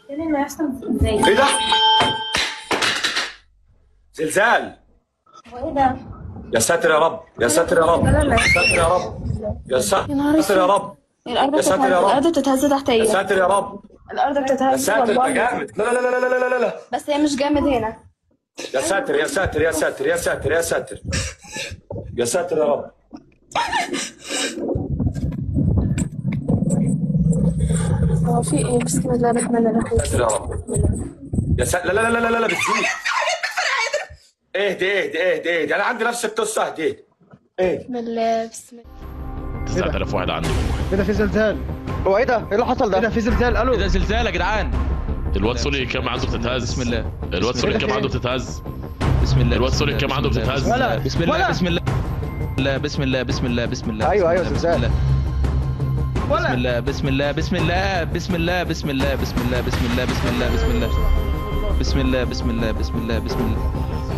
يعني ما يحصل ازاي ايه ده؟ زلزال هو ايه ده يا ساتر يا رب يا ساتر يا رب يا ساتر يا رب يا يا نهار ساتر يا اسود. رب الارض يا ساتر بتتهز يا رب. الارض بتتهز يا تحتيا ساتر يا رب الارض يا بتتهز ساتر ده والله جامد لا لا لا لا لا لا لا لا بس هي مش جامد هنا يا ساتر يا ساتر يا ساتر يا ساتر يا ساتر يا ساتر يا رب هو في ايه بسم الله الرحمن الرحيم ساتر يا رب يا ساتر لا لا لا لا لا لا بتزيد اهدي اهدي اهدي اهدي انا عندي نفس القصه اهدي اهدي بسم الله بسم الله 9000 واحد عندي ايه ده في زلزال هو ايه ده؟ ايه اللي حصل ايه ده ده؟ في زلزال الو ده زلزال يا جدعان الواد سوري كام عنده بتتهز بسم الله الواد بسم سوري الله. كام عنده بتتهز بسم الله الواد بسم سوري الله، كام بسم عنده الله، بتتهز؟ بسم الله، ولا- بسم الله ولا. بسم الله لا بسم الله بسم الله بسم الله أيوة، أيوة، بسم زلزال. الله، ولا بسم الله بسم الله بسم الله بسم الله بسم الله بسم الله بسم الله بسم الله بسم الله بسم الله بسم الله بسم الله بسم الله